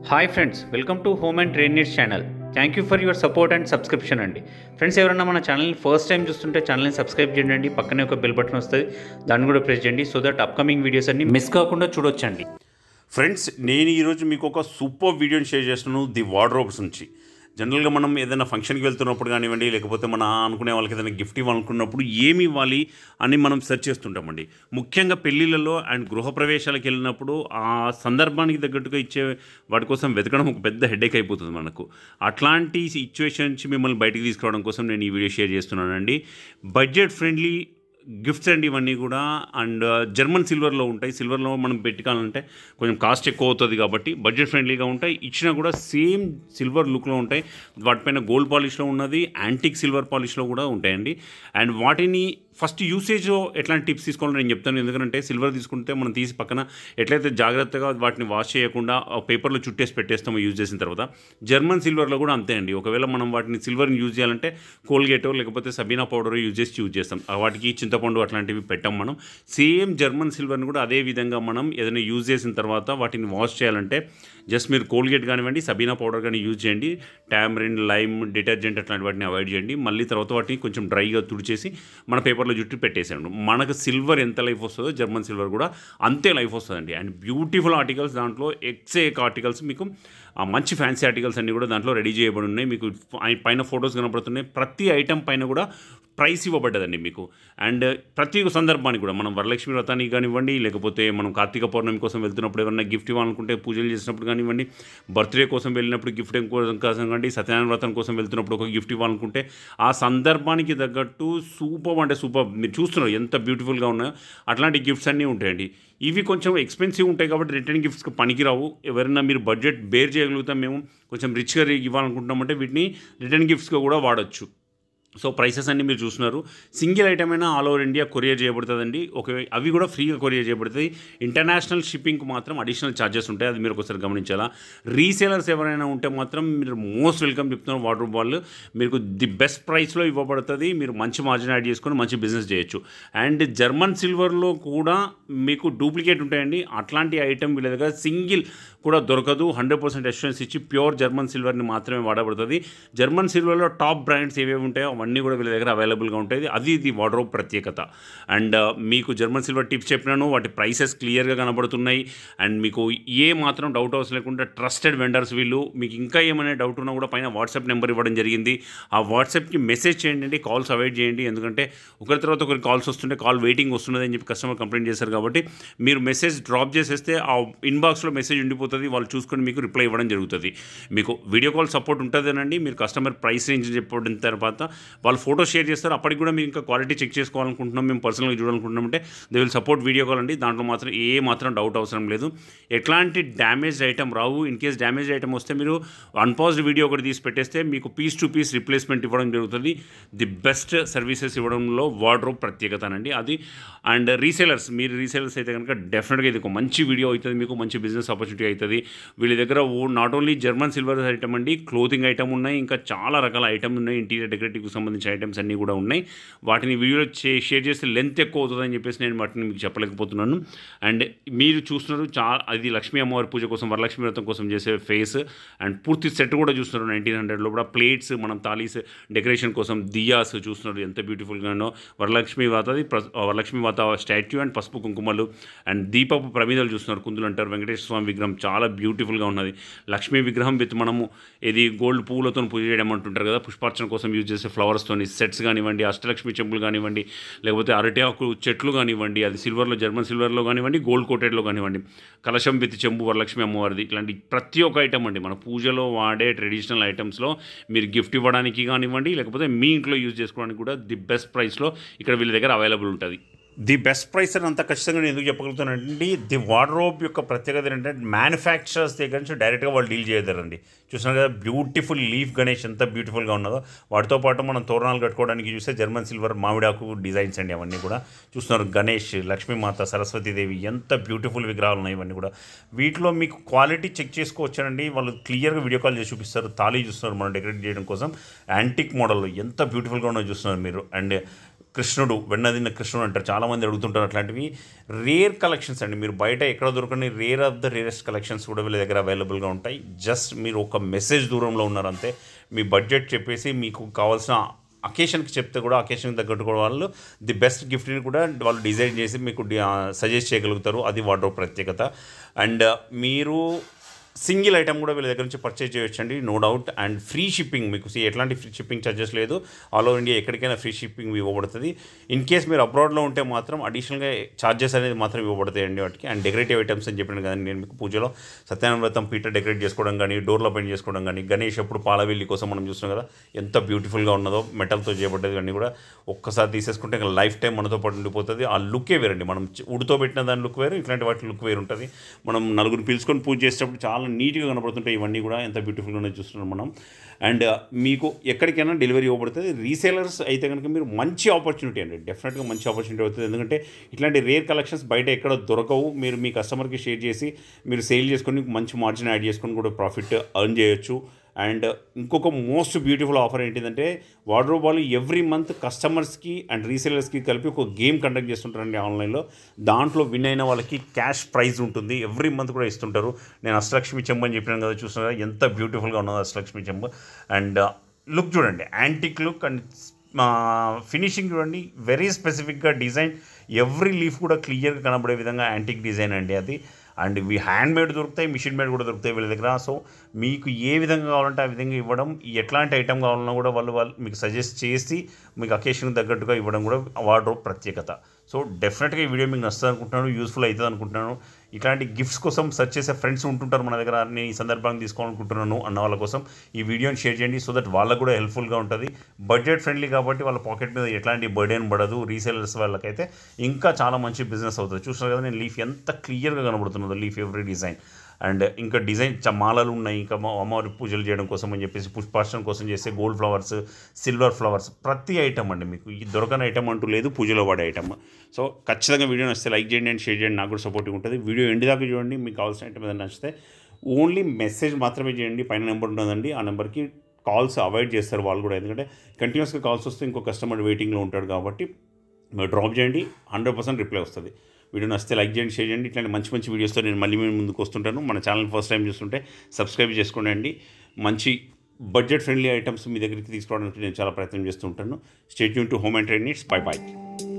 hi friends welcome to home and train needs channel thank you for your support and subscription అండి friends ఎవరైనా మన ఛానల్ని first time చూస్తుంటే ఛానల్ని subscribe చేయండి పక్కనే ఒక బెల్ బటన్ వస్తుంది దాన్ని కూడా ప్రెస్ చేయండి సో దట్ అప్కమింగ్ వీడియోస్ అన్ని మిస్ కాకుండా చూడొచ్చండి ఫ్రెండ్స్ నేను ఈరోజు మీకు ఒక సూపర్ వీడియోని షేర్ చేస్తున్నాను ది వార్డ్రోబ్స్ నుంచి జనరల్గా మనం ఏదైనా ఫంక్షన్కి వెళ్తున్నప్పుడు కానివ్వండి లేకపోతే మన అనుకునే వాళ్ళకి ఏదైనా గిఫ్ట్ ఇవ్వాలనుకున్నప్పుడు ఏమి ఇవ్వాలి అని మనం సెర్చ్ చేస్తుంటామండి ముఖ్యంగా పెళ్ళిళ్ళలో అండ్ గృహప్రవేశాలకు వెళ్ళినప్పుడు ఆ సందర్భానికి తగ్గట్టుగా ఇచ్చే వాటి కోసం వెతకడం ఒక పెద్ద హెడేక్ అయిపోతుంది మనకు అట్లాంటి సిచ్యువేషన్ నుంచి మిమ్మల్ని బయటికి తీసుకురావడం కోసం నేను ఈ వీడియో షేర్ చేస్తున్నానండి బడ్జెట్ ఫ్రెండ్లీ గిఫ్ట్స్ అండి ఇవన్నీ కూడా అండ్ జర్మన్ సిల్వర్లో ఉంటాయి సిల్వర్లో మనం పెట్టుకోవాలంటే కొంచెం కాస్ట్ ఎక్కువ అవుతుంది కాబట్టి బడ్జెట్ ఫ్రెండ్లీగా ఉంటాయి ఇచ్చినా కూడా సేమ్ సిల్వర్ లుక్లో ఉంటాయి వాటిపైన గోల్డ్ పాలిష్లో ఉన్నది యాంటిక్ సిల్వర్ పాలిష్లో కూడా ఉంటాయండి అండ్ వాటిని ఫస్ట్ యూసేజ్ ఎట్లాంటి టిప్స్ తీసుకోవాలని నేను చెప్తాను ఎందుకంటే సిల్వర్ తీసుకుంటే మనం తీసి పక్కన ఎట్లయితే జాగ్రత్తగా వాటిని వాష్ చేయకుండా పేపర్లో చుట్టేసి పెట్టేస్తామో యూజ్ చేసిన తర్వాత జర్మన్ సిల్వర్లో కూడా అంతే అండి ఒకవేళ మనం వాటిని సిల్వర్ని యూజ్ చేయాలంటే కోల్గేటో లేకపోతే సబీనా పౌడర్ యూజ్ చేసి యూజ్ చేస్తాం ఆ వాటికి చింతపండు అట్లాంటివి పెట్టాం మనం సేమ్ జర్మన్ సిల్వర్ని కూడా అదే విధంగా మనం ఏదైనా యూజ్ చేసిన తర్వాత వాటిని వాష్ చేయాలంటే జస్ట్ మీరు కోల్గేట్ కానివ్వండి సబీనా పౌడర్ కానీ యూజ్ చేయండి టామరిన్ లైమ్ డిటర్జెంట్ అట్లాంటి వాటిని అవాయిడ్ చేయండి మళ్ళీ తర్వాత వాటిని కొంచెం డ్రైగా తుడిచేసి మన పేపర్లో జుట్టు పెట్టేసాడు మనకు సిల్వర్ ఎంత లైఫ్ వస్తుందో జర్మన్ సిల్వర్ కూడా అంతే లైఫ్ వస్తుందండి అండ్ బ్యూటిఫుల్ ఆర్టికల్స్ దాంట్లో ఎక్సే ఆర్టికల్స్ మీకు ఆ మంచి ఫ్యాన్సీ ఆర్టికల్స్ అన్నీ కూడా దాంట్లో రెడీ చేయబడి ఉన్నాయి మీకు పై- పైన ఫొటోస్ కనపడుతున్నాయి ప్రతి ఐటమ్ పైన కూడా ప్రైస్ ఇవ్వబడ్డదండి మీకు అండ్ ప్రతి సందర్భానికి కూడా మనం వరలక్ష్మి వ్రతానికి కానివ్వండి లేకపోతే మనం కార్తీక పౌర్ణమి కోసం వెళ్తున్నప్పుడు ఎవరైనా గిఫ్ట్ ఇవ్వాలనుకుంటే పూజలు చేసినప్పుడు కానివ్వండి బర్త్డే కోసం వెళ్ళినప్పుడు గిఫ్ట్ కోసం కానివ్వండి సత్యనారాయణ వ్రతం కోసం వెళ్తున్నప్పుడు ఒక గిఫ్ట్ ఇవ్వాలనుకుంటే ఆ సందర్భానికి తగ్గట్టు సూపర్ అంటే సూపర్ మీరు చూస్తున్నారు ఎంత బ్యూటిఫుల్గా ఉన్నాయో అట్లాంటి గిఫ్ట్స్ అన్నీ ఉంటాయండి ఇవి కొంచెం ఎక్స్పెన్సివ్ ఉంటాయి కాబట్టి రిటర్న్ గిఫ్ట్స్కి పనికిరావు ఎవరైనా మీరు బడ్జెట్ బేర్ చేయగలుగుతాం మేము కొంచెం రిచ్గా ఇవ్వాలనుకుంటున్నామంటే వీటిని రిటర్న్ గిఫ్ట్స్గా కూడా వాడచ్చు సో ప్రైసెస్ అన్ని మీరు చూస్తున్నారు సింగిల్ ఐటమ్ అయినా ఆల్ ఓవర్ ఇండియా కొరియర్ చేయబడుతుందండి ఒక అవి కూడా ఫ్రీగా కొరియర్ చేయబడుతుంది ఇంటర్నేషనల్ షిప్పింగ్కి మాత్రం అడిషనల్ ఛార్జెస్ ఉంటాయి అది మీరు ఒకసారి గమనించాలా రీసేలర్స్ ఎవరైనా ఉంటే మాత్రం మీరు మోస్ట్ వెల్కమ్ చెప్తున్నారు వాటర్ బాల్ మీకు ది బెస్ట్ ప్రైస్లో ఇవ్వబడుతుంది మీరు మంచి మార్జిన్ యాడ్ చేసుకొని మంచి బిజినెస్ చేయొచ్చు అండ్ జర్మన్ సిల్వర్లో కూడా మీకు డూప్లికేట్ ఉంటాయండి అట్లాంటి ఐటమ్ వీళ్ళ దగ్గర సింగిల్ కూడా దొరకదు హండ్రెడ్ పర్సెంట్ అష్యూరెన్స్ ఇచ్చి ప్యూర్ జర్మన్ సిల్వర్ని మాత్రమే వాడబడుతుంది జర్మన్ సిల్వర్లో టాప్ బ్రాండ్స్ ఏవేవి ఉంటాయో అవన్నీ కూడా వీళ్ళ దగ్గర అవైలబుల్గా ఉంటాయి అది ఇది వార్డ్రోబ్ ప్రత్యేకత అండ్ మీకు జర్మన్ సిల్వర్ టిప్స్ చెప్పినాను వాటి ప్రైసెస్ క్లియర్గా కనబడుతున్నాయి అండ్ మీకు ఏ మాత్రం డౌట్ అవసరం లేకుండా ట్రస్టెడ్ వెండర్స్ వీళ్ళు మీకు ఇంకా ఏమైనా డౌట్ ఉన్నా కూడా పైన వాట్సాప్ నెంబర్ ఇవ్వడం జరిగింది ఆ వాట్సాప్కి మెసేజ్ చేయండి కాల్స్ అవాయిడ్ చేయండి ఎందుకంటే ఒకరి తర్వాత ఒకరి కాల్స్ వస్తుంటే కాల్ వెయిటింగ్ వస్తున్నది అని చెప్పి కస్టమర్ కంప్లైంట్ చేశారు కాబట్టి మీరు మెసేజ్ డ్రాప్ చేసేస్తే ఆ ఇన్బాక్స్లో మెసేజ్ ఉండిపోతుంది వాళ్ళు చూసుకొని మీకు రిప్లై ఇవ్వడం జరుగుతుంది మీకు వీడియో కాల్ సపోర్ట్ ఉంటుందేనండి మీరు కస్టమర్ ప్రైస్ రేంజ్ చెప్పిన తర్వాత వాళ్ళు ఫోటో షేర్ చేస్తారు అప్పటికి కూడా మీరు ఇంకా క్వాలిటీ చెక్ చేసుకోవాలనుకుంటున్నాం మేము పర్సనల్గా చూడాలనుకుంటున్నాం అంటే they will support video call అండి దాంట్లో మాత్రం ఏ మాత్రం డౌట్ అవసరం లేదు ఎట్లాంటి డ్యామేజ్ ఐటమ్ రావు ఇన్ కేస్ డ్యామేజ్ ఐటమ్ వస్తే మీరు అన్పాజ్డ్ వీడియో ఒకటి తీసి పెట్టేస్తే మీకు పీస్ టు పీస్ రిప్లేస్మెంట్ ఇవ్వడం జరుగుతుంది ది బెస్ట్ సర్వీసెస్ ఇవ్వడంలో వార్డ్రోబ్ ప్రత్యేకత అండి అది అండ్ రీసేలర్స్ మీరు రీసేలర్స్ అయితే కనుక డెఫినెట్గా ఇది ఒక మంచి వీడియో అవుతుంది మీకు మంచి బిజినెస్ ఆపర్చునిటీ అవుతుంది వీళ్ళ దగ్గర not only German silver item అండి క్లోతింగ్ ఐటమ్ ఉన్నాయి ఇంకా చాలా రకాల ఐటమ్ ఉన్నాయి ఇంటీరియర్ డెకరేటివ్కి సంబంధించిన ఐటమ్స్ అన్నీ కూడా ఉన్నాయి వాటిని వీడియోలో చే- షేర్ చేస్తే లెంత్ ఎక్కువ అవుతుందని చెప్పేసి నేను వాటిని మీకు చెప్పలేకపోతున్నాను అండ్ మీరు చూస్తున్నారు చాలా అది లక్ష్మీ అమ్మవారి పూజ కోసం వరలక్ష్మి వ్రతం కోసం చేసే ఫేస్ అండ్ పూర్తి సెట్ కూడా చూస్తున్నారు నైన్టీన్ హండ్రెడ్లో కూడా ప్లేట్స్ మనం తాలీస్ డెకరేషన్ కోసం దియాస్ చూస్తున్నారు ఎంత బ్యూటిఫుల్గానో వరలక్ష్మి వాతది ప్ర- వరలక్ష్మి వాత స్టాచ్యూ అండ్ పసుపు కుంకుమలు అండ్ దీపపు ప్రమిదలు చూస్తున్నారు కుందులు అంటారు వెంకటేశ్వర స్వామి విగ్రహం చాలా బ్యూటిఫుల్గా ఉన్నది లక్ష్మీ విగ్రహం విత్ మనము ఇది గోల్డ్ పువ్వులతో పూజ చేయడం అంటుంటారు కదా పుష్పార్చన కోసం యూజ్ చేసే ఫ్లవర్స్తోని సెట్స్ కానివ్వండి అష్టలక్ష్మి చెంపులు కానివ్వండి లేకపోతే అరటి ఆకు చెట్లు కానివ్వండి అది సిల్వర్లో జర్మన్ సిల్వర్లో కానివ్వండి గోల్డ్ కోటెడ్లో కానివ్వండి కలశం విత్ చెంబు వరలక్ష్మి అమ్మవారిది ఇట్లాంటి ప్రతి ఒక్క ఐటమ్ అండి మన పూజలో వాడే ట్రెడిషనల్ ఐటమ్స్లో మీరు గిఫ్ట్ ఇవ్వడానికి కానివ్వండి లేకపోతే మీ ఇంట్లో యూజ్ చేసుకోవడానికి కూడా ది బెస్ట్ ప్రైస్లో ఇక్కడ వీళ్ళ దగ్గర అవైలబుల్ ఉంటుంది ది బెస్ట్ ప్రైస్ అని అంత ఖచ్చితంగా నేను ఎందుకు చెప్పగలుగుతానండి ది వార్డ్రోబ్ యొక్క ప్రత్యేకత ఏంటంటే మ్యానుఫ్యాక్చరర్స్ దగ్గర నుంచి డైరెక్ట్గా వాళ్ళు డీల్ చేయతారండి చూసినారు కదా బ్యూటిఫుల్ లీఫ్ గణేష్ ఎంత బ్యూటిఫుల్గా ఉన్నదో వాటితో పాటు మనం తోరణాలు కట్టుకోవడానికి చూస్తే జర్మన్ సిల్వర్ మామిడాకు డిజైన్స్ అండి అవన్నీ కూడా చూస్తున్నారు గణేష్ లక్ష్మీమాత సరస్వతీదేవి ఎంత బ్యూటిఫుల్ విగ్రహాలు ఉన్నాయి ఇవన్నీ కూడా వీటిలో మీకు క్వాలిటీ చెక్ చేసుకోవచ్చానండి వాళ్ళు క్లియర్గా వీడియో కాల్ చేసి చూపిస్తారు తాళీ చూస్తున్నారు మనం డెకరేట్ చేయడం కోసం యాంటిక్ మోడల్లో ఎంత బ్యూటిఫుల్గా ఉన్నదో చూస్తున్నారు మీరు అండ్ కృష్ణుడు వెన్నదిన్న కృష్ణుడు అంటారు చాలామంది అడుగుతుంటారు అట్లాంటివి రేర్ కలెక్షన్స్ అండి మీరు బయట ఎక్కడ దొరకని rare of the rarest collections కూడా వీళ్ళ దగ్గర అవైలబుల్గా ఉంటాయి జస్ట్ మీరు ఒక మెసేజ్ దూరంలో ఉన్నారంతే మీ బడ్జెట్ చెప్పేసి మీకు కావాల్సిన అకేషన్కి చెప్తే కూడా అకేషన్కి తగ్గట్టు కూడా వాళ్ళు ది బెస్ట్ గిఫ్ట్ని కూడా వాళ్ళు డిజైన్ చేసి మీకు సజెస్ట్ చేయగలుగుతారు అది వాటర్ ప్రత్యేకత అండ్ మీరు సింగిల్ ఐటమ్ కూడా వీళ్ళ దగ్గర నుంచి పర్చేజ్ చేయొచ్చండి no doubt and free shipping మీకు see ఎట్లాంటి ఫ్రీ షిప్పింగ్ ఛార్జెస్ లేదు ఆల్ ఓవర్ ఇండియా ఎక్కడికైనా ఫ్రీ షిప్పింగ్ ఇవ్వబడుతుంది ఇన్ కేస్ మీరు అబ్రాడ్లో ఉంటే మాత్రం అడిషనల్గా ఛార్జెస్ అనేది మాత్రం ఇవ్వబడతాయండి వాటికి అండ్ డెకరేటివ్ ఐటమ్స్ అని చెప్పిన కదండి నేను మీకు పూజలో సత్యనారాయణ వ్రతం పీట డెకరేట్ చేసుకోవడం కానీ డోర్లో పెయింట్ చేసుకోవడం కానీ గణేష్ అప్పుడు పాలవెల్లి కోసం మనం చూస్తున్నాం కదా ఎంత బ్యూటిఫుల్గా ఉన్నదో మెటల్తో చేయబడ్డది అన్నీ కూడా ఒక్కసారి తీసేసుకుంటే ఇంకా లైఫ్ టైం మనతో పాటు ఉండిపోతుంది ఆ లుక్కే వేరండి మనం చి- ఉడితో పెట్టిన దాని లుక్ వేరు ఇట్లాంటి వాటి లుక్ వేరు ఉంటుంది మనం నలుగురిని పిలుచుకొని పూజ చేసేటప్పుడు చాలా నీట్గా కనబడుతుంటాయి ఇవన్నీ కూడా ఎంత బ్యూటిఫుల్గా చూస్తున్నాం మనం అండ్ మీకు ఎక్కడికైనా డెలివరీ ఇవ్వబడుతుంది రీసేలర్స్ అయితే కనుక మీరు మంచి ఆపర్చునిటీ అండి డెఫినెట్గా మంచి ఆపర్చునిటీ అవుతుంది ఎందుకంటే ఇట్లాంటి రేర్ కలెక్షన్స్ బయట ఎక్కడ దొరకవు మీరు మీ కస్టమర్కి షేర్ చేసి మీరు సేల్ చేసుకొని మంచి మార్జిన్ యాడ్ చేసుకొని కూడా ప్రాఫిట్ ఎర్న్ చేయొచ్చు అండ్ ఇంకొక మోస్ట్ బ్యూటిఫుల్ ఆఫర్ ఏంటిదంటే వార్డ్రోబ్ వాళ్ళు ఎవ్రీ మంత్ కస్టమర్స్కి అండ్ రీసేలర్స్కి కలిపి ఒక గేమ్ కండక్ట్ చేస్తుంటారండి ఆన్లైన్లో దాంట్లో విన్ అయిన వాళ్ళకి క్యాష్ ప్రైజ్ ఉంటుంది ఎవ్రీ మంత్ కూడా ఇస్తుంటారు నేను అష్టలక్ష్మి చెంబు అని చెప్పినాను కదా చూస్తున్నారా ఎంత బ్యూటిఫుల్గా ఉన్నదో అష్టలక్ష్మి చెంబు అండ్ లుక్ చూడండి యాంటిక్ లుక్ అండ్ ఫినిషింగ్ చూడండి వెరీ స్పెసిఫిక్గా డిజైన్ ఎవ్రీ లీఫ్ కూడా క్లియర్గా కనబడే విధంగా యాంటిక్ డిజైన్ అండి అది అండ్ ఇవి హ్యాండ్ మేడ్ దొరుకుతాయి మిషన్ మేడ్ కూడా దొరుకుతాయి వీళ్ళ దగ్గర సో మీకు ఏ విధంగా కావాలంటే ఆ విధంగా ఇవ్వడం ఎట్లాంటి ఐటమ్ కావాలన్నా కూడా వాళ్ళు వాళ్ళు మీకు సజెస్ట్ చేసి మీకు అకేషన్ తగ్గట్టుగా ఇవ్వడం కూడా వార్డ్రోబ్ ప్రత్యేకత సో డెఫినెట్గా ఈ వీడియో మీకు నచ్చుతుంది అనుకుంటున్నాను యూస్ఫుల్ అవుతుంది అనుకుంటున్నాను ఇట్లాంటి గిఫ్ట్స్ కోసం సెర్చ్ చేసే ఫ్రెండ్స్ ఉంటుంటారు మన దగ్గర నేను ఈ సందర్భాన్ని తీసుకోవాలనుకుంటున్నాను అన్న వాళ్ళ కోసం ఈ వీడియోని షేర్ చేయండి సో దట్ వాళ్ళకు కూడా హెల్ప్ఫుల్గా ఉంటుంది బడ్జెట్ ఫ్రెండ్లీ కాబట్టి వాళ్ళ పాకెట్ మీద ఎట్లాంటి బర్డెన్ పడదు రీసేలర్స్ వాళ్ళకైతే ఇంకా చాలా మంచి బిజినెస్ అవుతుంది చూస్తున్నారు కదా నేను లీఫ్ ఎంత క్లియర్గా కనబడుతున్నదో లీఫ్ ఎవ్రీ డిజైన్ అండ్ ఇంకా డిజైన్ చ- మాలలు ఉన్నాయి ఇంకా మా అమ్మవారి పూజలు చేయడం కోసం అని చెప్పేసి పుష్పార్చన కోసం చేసే గోల్డ్ ఫ్లవర్స్ సిల్వర్ ఫ్లవర్స్ ప్రతి ఐటమ్ అండి మీకు ఈ దొరకని ఐటమ్ అంటూ లేదు పూజలో వాడే ఐటమ్ సో ఖచ్చితంగా వీడియో నచ్చితే లైక్ చేయండి అండ్ షేర్ చేయండి నాకు కూడా సపోర్టింగ్ ఉంటుంది వీడియో ఎండి దాకా చూడండి మీకు కావాల్సిన ఐటమ్ ఏదైనా నచ్చితే ఓన్లీ మెసేజ్ మాత్రమే చేయండి పైన నెంబర్ ఉంటుందండి ఆ నెంబర్కి కాల్స్ అవాయిడ్ చేస్తారు వాళ్ళు కూడా ఎందుకంటే కంటిన్యూస్గా కాల్స్ వస్తే ఇంకో కస్టమర్ వెయిటింగ్లో ఉంటాడు కాబట్టి మీరు డ్రాప్ చేయండి హండ్రెడ్ పర్సెంట్ రిప్లై వస్తుంది వీడియో నచ్చితే లైక్ చేయండి షేర్ చేయండి ఇట్లాంటి మంచి మంచి వీడియోస్తో నేను మళ్ళీ మీ ముందుకు వస్తుంటాను మన ఛానల్ ఫస్ట్ టైం చూస్తుంటే సబ్స్క్రైబ్ చేసుకోండి మంచి బడ్జెట్ ఫ్రెండ్లీ ఐటమ్స్ మీ దగ్గరికి తీసుకోవడానికి నేను చాలా ప్రయత్నం చేస్తుంటాను స్టేట్ యూన్ to home and train needs bye bye